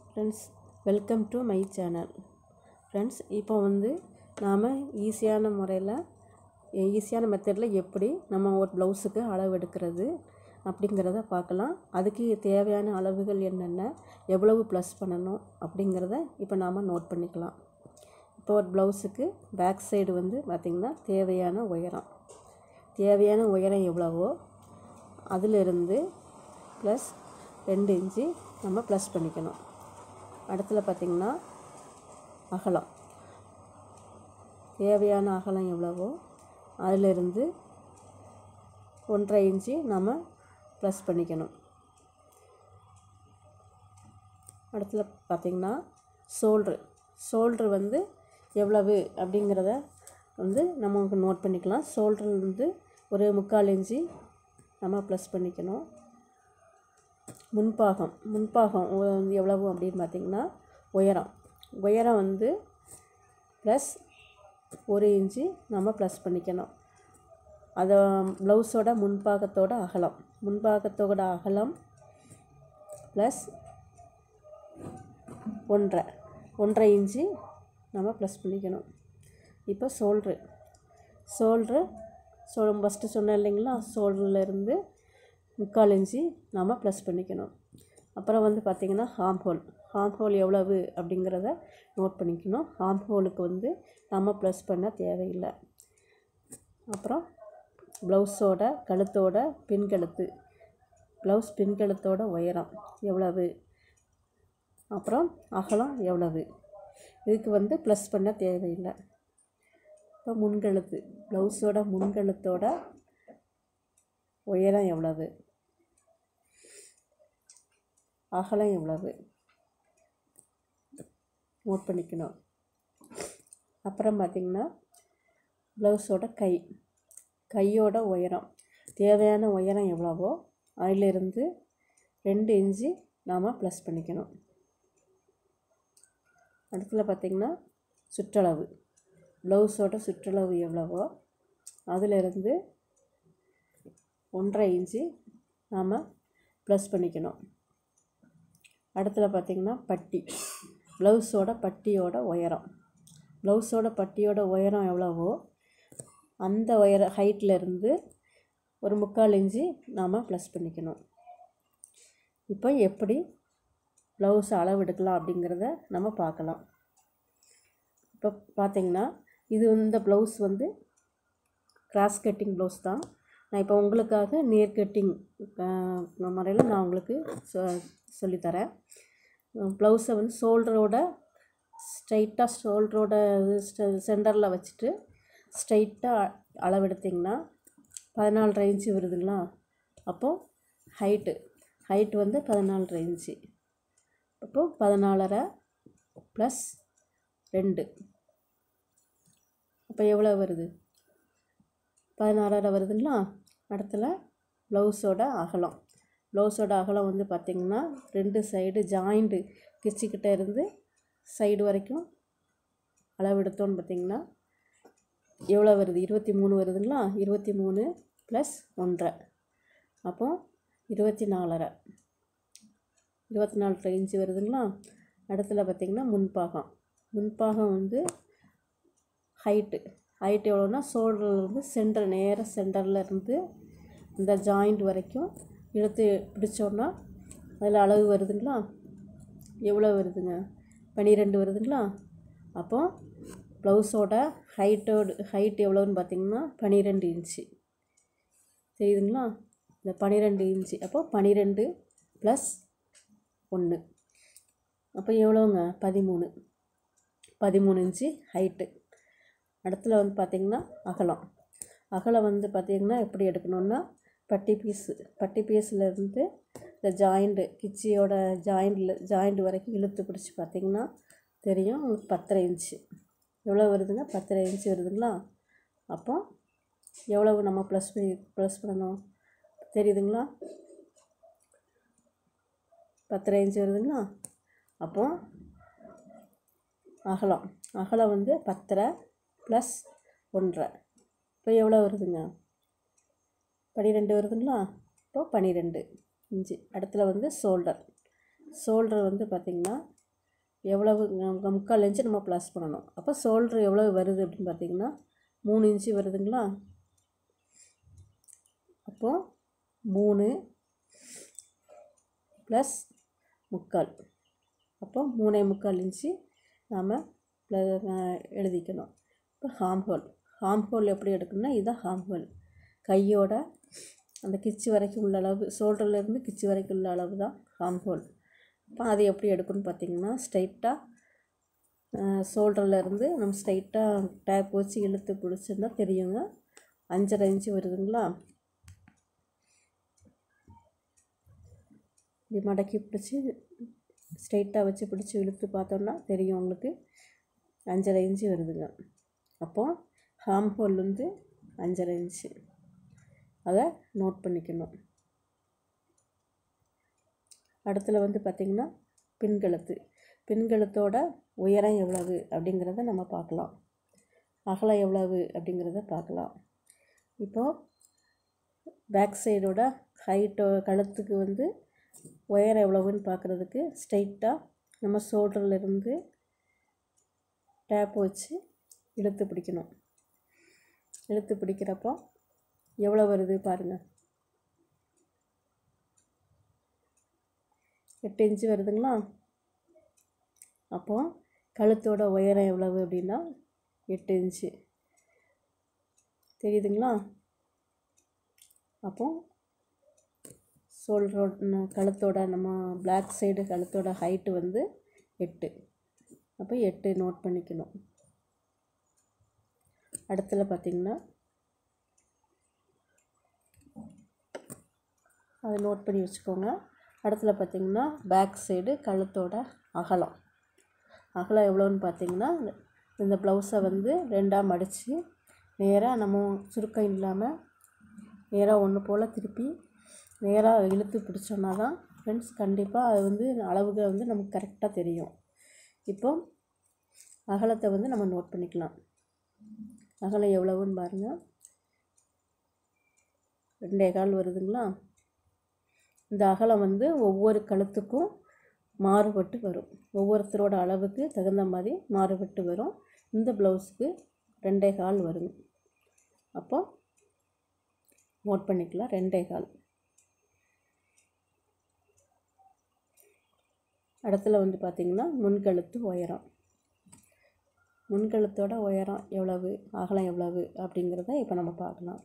friends welcome to my channel friends இப்போ வந்து நாம் ஈஸியான முறையில் ஈஸியான மெத்தடில் எப்படி நம்ம ஒரு ப்ளவுஸுக்கு அளவு எடுக்கிறது அப்படிங்கிறத பார்க்கலாம் அதுக்கு தேவையான அளவுகள் என்னென்ன எவ்வளவு ப்ளஸ் பண்ணணும் அப்படிங்கிறத இப்போ நாம் நோட் பண்ணிக்கலாம் இப்போ ஒரு ப்ளவுஸுக்கு பேக் சைடு வந்து பார்த்திங்கன்னா தேவையான உயரம் தேவையான உயரம் எவ்வளவோ அதிலிருந்து ப்ளஸ் ரெண்டு இன்ச்சு நம்ம ப்ளஸ் பண்ணிக்கணும் அடுத்தல பார்த்திங்கன்னா அகலம் தேவையான அகலம் எவ்வளவோ அதிலிருந்து ஒன்றரை இன்ச்சு நம்ம ப்ளஸ் பண்ணிக்கணும் அடுத்தல பார்த்திங்கன்னா ஷோல்ட்ரு ஷோல்ட்ரு வந்து எவ்வளவு அப்படிங்கிறத வந்து நம்ம நோட் பண்ணிக்கலாம் ஷோல்ட்ரு வந்து ஒரு முக்கால் இன்ச்சு நம்ம ப்ளஸ் பண்ணிக்கணும் முன்பாகம் முன்பாகம் உ- வந்து எவ்வளவு அப்படின்னு பார்த்தீங்கன்னா உயரம் உயரம் வந்து ப்ளஸ் ஒரு இன்ச்சு நம்ம ப்ளஸ் பண்ணிக்கணும் அதை ப்ளவுஸோட முன்பாகத்தோட அகலம் முன்பாகத்தோட அகலம் ப்ளஸ் ஒன்றரை ஒன்றரை இன்ச்சு நம்ம ப்ளஸ் பண்ணிக்கணும் இப்போ ஷோல்ட்ரு ஷோல்ட்ரு ஷோ ஃபஸ்ட்டு சொன்னேன் இல்லைங்களா ஷோல்டர்லேருந்து முக்கால் இன்ச்சு நம்ம ப்ளஸ் பண்ணிக்கணும் அப்புறம் வந்து பார்த்திங்கன்னா ஹார்ம் ஹோல் ஹார்ம் ஹோல் எவ்வளவு அப்படிங்கிறத நோட் பண்ணிக்கணும் ஹார்ம் ஹோலுக்கு வந்து நம்ம ப்ளஸ் பண்ண தேவையில்லை அப்புறம் ப்ளவுஸோட கழுத்தோட பின்கழுத்து ப்ளவுஸ் பின்கழுத்தோட உயரம் எவ்வளவு அப்புறம் அகலம் எவ்வளவு இதுக்கு வந்து ப்ளஸ் பண்ண தேவையில்லை இப்போ முன்கழுத்து ப்ளவுஸோட முன்கழுத்தோட உயரம் எவ்வளவு அகலம் எவ்வளவு நோட் பண்ணிக்கணும் அப்புறம் பார்த்திங்கன்னா ப்ளவுஸோட கை கையோட உயரம் தேவையான உயரம் எவ்வளவோ அதிலிருந்து ரெண்டு இன்ச்சு நாம் ப்ளஸ் பண்ணிக்கணும் அடுத்தல பார்த்திங்கன்னா சுற்றளவு ப்ளவுஸோட சுற்றளவு எவ்வளவோ அதிலிருந்து ஒன்றரை இன்ச்சு நாம் ப்ளஸ் பண்ணிக்கணும் அடுத்தல பார்த்திங்கன்னா பட்டி ப்ளவுஸோட பட்டியோட உயரம் ப்ளவுஸோட பட்டியோட உயரம் எவ்வளவோ அந்த உயர ஹைட்டில் இருந்து ஒரு முக்கால் இன்ச்சு நாம் ப்ளஸ் பண்ணிக்கணும் இப்போ எப்படி ப்ளவுஸ் அளவு எடுக்கலாம் அப்படிங்கிறத நம்ம பார்க்கலாம் இப்போ பார்த்தீங்கன்னா இது இந்த ப்ளவுஸ் வந்து கிராஸ் கட்டிங் ப்ளவுஸ் தான் நான் இப்போ உங்களுக்காக நேர் கட்டிங் முறையில் நான் உங்களுக்கு சொ சொல்லித்தரேன் ப்ளவுஸை வந்து ஷோல்டரோட ஸ்ட்ரைட்டாக ஷோல்டரோட சென்டரில் வச்சுட்டு ஸ்ட்ரைட்டாக அளவெடுத்திங்கன்னா பதினாலரை இன்ச்சு வருதுங்களா அப்போது ஹைட்டு ஹைட் வந்து பதினாலரை இன்ச்சு அப்போது பதினாலரை ப்ளஸ் ரெண்டு அப்போ எவ்வளோ வருது பதினாறரை வருதுங்களா அடுத்தல ப்ளவுஸோட அகலம் ப்ளவுஸோட அகலம் வந்து பார்த்திங்கன்னா ரெண்டு சைடு ஜாயிண்ட்டு கிச்சிக்கிட்ட இருந்து சைடு வரைக்கும் அளவு எடுத்தோன்னு பார்த்திங்கன்னா எவ்வளோ வருது இருபத்தி மூணு வருதுங்களா இருபத்தி மூணு ப்ளஸ் ஒன்றரை அப்போ இருபத்தி நாலரை இருபத்தி நாலரை இன்ச்சு வருதுங்களா அடுத்தல பார்த்திங்கன்னா முன்பாகம் முன்பாகம் வந்து ஹைட்டு ஹைட் எவ்வளோன்னா ஷோல்டர்லேருந்து சென்டர் நேராக சென்டரில் இருந்து இந்த ஜாயிண்ட் வரைக்கும் இழுத்து பிடிச்சோன்னா அதில் அளவு வருதுங்களா எவ்வளோ வருதுங்க பன்னிரெண்டு வருதுங்களா அப்போ ப்ளவுஸோட ஹைட்டோடு ஹைட் எவ்வளோன்னு பார்த்தீங்கன்னா பன்னிரெண்டு இன்ச்சு தெரியுதுங்களா இந்த பன்னிரெண்டு இன்ச்சு அப்போ பன்னிரெண்டு ப்ளஸ் ஒன்று அப்போ எவ்வளோங்க பதிமூணு பதிமூணு இன்ச்சு ஹைட்டு அடுத்துல வந்து பார்த்திங்கன்னா அகலம் அகலம் வந்து பார்த்திங்கன்னா எப்படி எடுக்கணும்னா பட்டி பீஸு பட்டி பீஸில் இருந்து இந்த ஜாயிண்ட்டு கிச்சியோட ஜாயிண்டில் ஜாயிண்ட் வரைக்கும் இழுத்து பிடிச்சி பார்த்திங்கன்னா தெரியும் உங்களுக்கு பத்தரை இன்ச்சு எவ்வளோ வருதுங்க பத்தரை இன்ச்சு வருதுங்களா அப்போ எவ்வளவு நம்ம ப்ளஸ் பண்ணி ப்ளஸ் பண்ணணும் தெரியுதுங்களா பத்தரை இன்ச்சு வருதுங்களா அப்போ அகலம் அகலம் வந்து பத்தரை ப்ளஸ் ஒன்றரை இப்போ எவ்வளோ வருதுங்க பன்னிரெண்டு வருதுங்களா இப்போ பன்னிரெண்டு இன்ச்சு அடுத்துல வந்து ஷோல்டர் ஷோல்டர் வந்து பார்த்திங்கன்னா எவ்வளவு அஹ் முக்கால் இன்ச்சு நம்ம ப்ளஸ் பண்ணணும் அப்போ ஷோல்ட்ரு எவ்வளவு வருது அப்படின்னு பார்த்தீங்கன்னா மூணு இன்ச்சு வருதுங்களா அப்போது மூணு ப்ளஸ் முக்கால் அப்போ மூணே முக்கால் இன்ச்சு நாம் எழுதிக்கணும் இப்போ ஹார்ம் ஹோல் ஹார்ம் ஹோல் எப்படி எடுக்கணும்னா இதுதான் ஹார்ம் ஹோல் கையோட அந்த கிச்சு வரைக்கும் உள்ள அளவு ஷோல்டர்லேருந்து கிச்சு வரைக்கும் உள்ள அளவு தான் ஹார்ம் ஹோல் அப்போ அது எப்படி எடுக்கணும்னு பார்த்தீங்கன்னா ஸ்ட்ரைட்டாக ஷோல்டர்லேருந்து நம்ம ஸ்ட்ரைட்டாக டேப் வச்சு இழுத்து பிடிச்சிருந்தா தெரியுங்க அஞ்சரை இன்ச்சு வருதுங்களா இப்படி மடக்கி பிடிச்சி ஸ்ட்ரைட்டாக வச்சு பிடிச்சி இழுத்து பார்த்தோன்னா தெரியும் உங்களுக்கு அஞ்சரை இன்ச்சு வருதுங்க அப்போது ஹார்ம் ஹோல் வந்து அஞ்சரை இன்ச்சு அதை நோட் பண்ணிக்கணும் அடுத்துல வந்து பார்த்திங்கன்னா பின்கழுத்து பின்கழுத்தோட உயரம் எவ்வளவு அப்படிங்கிறத நம்ம பார்க்கலாம் அகலம் எவ்வளவு அப்படிங்கிறத பார்க்கலாம் இப்போது பேக் சைடோட ஹைட்டோ கழுத்துக்கு வந்து உயரம் எவ்வளவுன்னு பார்க்குறதுக்கு ஸ்ட்ரைட்டாக நம்ம ஷோல்டர்ல இருந்து டேப் வச்சு இழுத்து பிடிக்கணும் இழுத்து பிடிக்கிறப்போ எவ்வளோ வருது பாருங்கள் எட்டு இன்ச்சு வருதுங்களா அப்போது கழுத்தோட உயரம் எவ்வளவு அப்படின்னா எட்டு இன்ச்சு தெரியுதுங்களா அப்போ ஷோல்டரோட கழுத்தோட நம்ம பிளாக் சைடு கழுத்தோட ஹைட்டு வந்து எட்டு அப்போ எட்டு நோட் பண்ணிக்கணும் அடுத்துல பார்த்திங்கன்னா அதை நோட் பண்ணி வச்சுக்கோங்க அடுத்துல பார்த்திங்கன்னா பேக் சைடு கழுத்தோட அகலம் அகலம் எவ்வளோன்னு பார்த்தீங்கன்னா இந்த ப்ளவுஸை வந்து ரெண்டாக மடித்து நேராக நம்ம சுருக்கம் இல்லாமல் நேராக ஒன்று போல் திருப்பி நேராக இழுத்து பிடிச்சோன்னா தான் ஃப்ரெண்ட்ஸ் கண்டிப்பாக அது வந்து அளவுகள் வந்து நமக்கு கரெக்டாக தெரியும் இப்போ அகலத்தை வந்து நம்ம நோட் பண்ணிக்கலாம் அகலம் எவ்வளவுன்னு பாருங்கள் ரெண்டே கால் வருதுங்களா இந்த அகலம் வந்து ஒவ்வொரு கழுத்துக்கும் மாறுபட்டு வரும் ஒவ்வொருத்தரோட அளவுக்கு தகுந்த மாதிரி மாறுபட்டு வரும் இந்த ப்ளவுஸுக்கு ரெண்டே கால் வரும் அப்போ நோட் பண்ணிக்கலாம் ரெண்டே கால் அடுத்துல வந்து பார்த்திங்கன்னா முன்கழுத்து உயரம் முன்கழுத்தோட உயரம் எவ்வளவு அகலம் எவ்வளவு அப்படிங்கிறத இப்போ நம்ம பார்க்கலாம்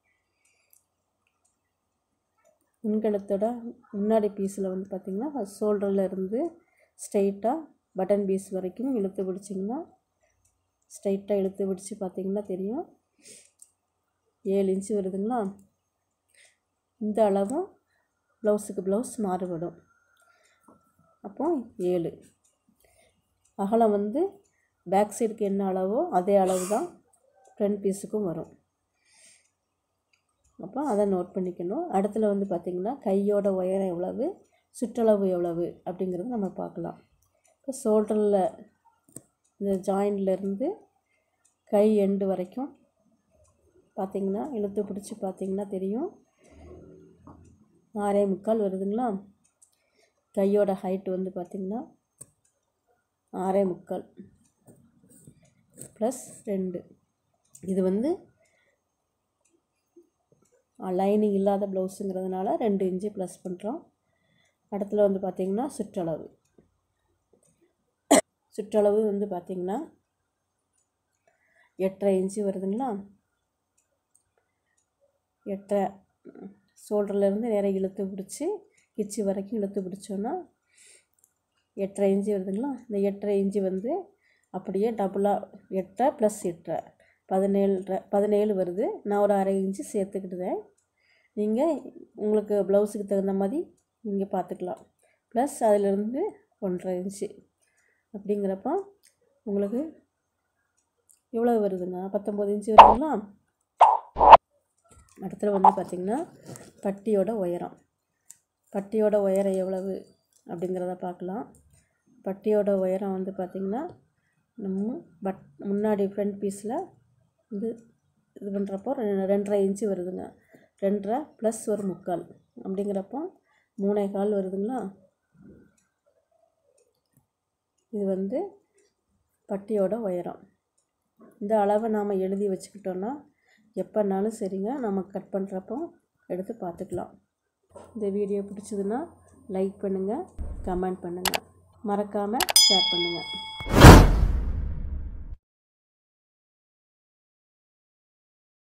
முன்கழுத்தோட முன்னாடி பீஸில் வந்து பார்த்திங்கன்னா ஷோல்டரில் இருந்து ஸ்ட்ரைட்டாக பட்டன் பீஸ் வரைக்கும் இழுத்து பிடிச்சிங்கன்னா ஸ்ட்ரைட்டாக இழுத்து பிடிச்சி பார்த்திங்கன்னா தெரியும் ஏழு இன்ச்சு வருதுங்களா இந்த அளவும் ப்ளவுஸுக்கு ப்ளவுஸ் மாறுபடும் அப்போ ஏழு அகலம் வந்து பேக் சைடுக்கு என்ன அளவோ அதே அளவு தான் ஃப்ரண்ட் பீஸுக்கும் வரும் அப்போ அதை நோட் பண்ணிக்கணும் அடுத்துல வந்து பார்த்திங்கன்னா கையோட உயரம் எவ்வளவு சுற்றளவு எவ்வளவு அப்படிங்கிறத நம்ம பார்க்கலாம் இப்போ ஷோல்டரில் இந்த ஜாயின்ட்லேருந்து கை எண்டு வரைக்கும் பார்த்திங்கன்னா இழுத்து பிடிச்சி பார்த்திங்கன்னா தெரியும் ஆறே முக்கால் வருதுங்களா கையோட ஹைட்டு வந்து பார்த்திங்கன்னா ஆறே முக்கால் ப்ளஸ் ரெண்டு இது வந்து லைனிங் இல்லாத ப்ளவுஸுங்கிறதுனால ரெண்டு இன்ச்சு ப்ளஸ் பண்ணுறோம் அடுத்துல வந்து பார்த்திங்கன்னா சுற்றளவு சுற்றளவு வந்து பார்த்திங்கன்னா எட்டரை இன்ச்சு வருதுங்களா எட்டரை ஷோல்டர்லேருந்து நேராக இழுத்து பிடிச்சி கிச்சி வரைக்கும் இழுத்து பிடிச்சோன்னா எட்டரை இன்ச்சு வருதுங்களா இந்த எட்டரை இன்ச்சு வந்து அப்படியே டபுளாக எட்டரை ப்ளஸ் எட்டரை பதினேழு பதினேழு வருது நான் ஒரு அரை இன்ச்சு சேர்த்துக்கிட்டுதேன் நீங்கள் உங்களுக்கு ப்ளவுஸுக்கு தகுந்த மாதிரி நீங்கள் பார்த்துக்கலாம் ப்ளஸ் அதிலிருந்து ஒன்றரை இன்ச்சு அப்படிங்கிறப்போ உங்களுக்கு எவ்வளோ வருதுங்க பத்தொம்போது இன்ச்சு வருதுங்களா அடுத்தது வந்து பார்த்திங்கன்னா பட்டியோட உயரம் பட்டியோட உயரம் எவ்வளவு அப்படிங்கிறத பார்க்கலாம் பட்டியோட உயரம் வந்து பார்த்திங்கன்னா நம்ம பட் முன்னாடி ஃப்ரண்ட் பீஸில் இது இது பண்ணுறப்போ ரெண்டரை இன்ச்சு வருதுங்க ரெண்டரை ப்ளஸ் ஒரு முக்கால் அப்படிங்கிறப்போ மூணே கால் வருதுங்களா இது வந்து பட்டியோட உயரம் இந்த அளவை நாம் எழுதி வச்சுக்கிட்டோன்னா எப்போனாலும் சரிங்க நம்ம கட் பண்ணுறப்போ எடுத்து பார்த்துக்கலாம் இந்த வீடியோ பிடிச்சதுன்னா லைக் பண்ணுங்கள் கமெண்ட் பண்ணுங்கள் மறக்காமல் ஷேர் பண்ணுங்கள்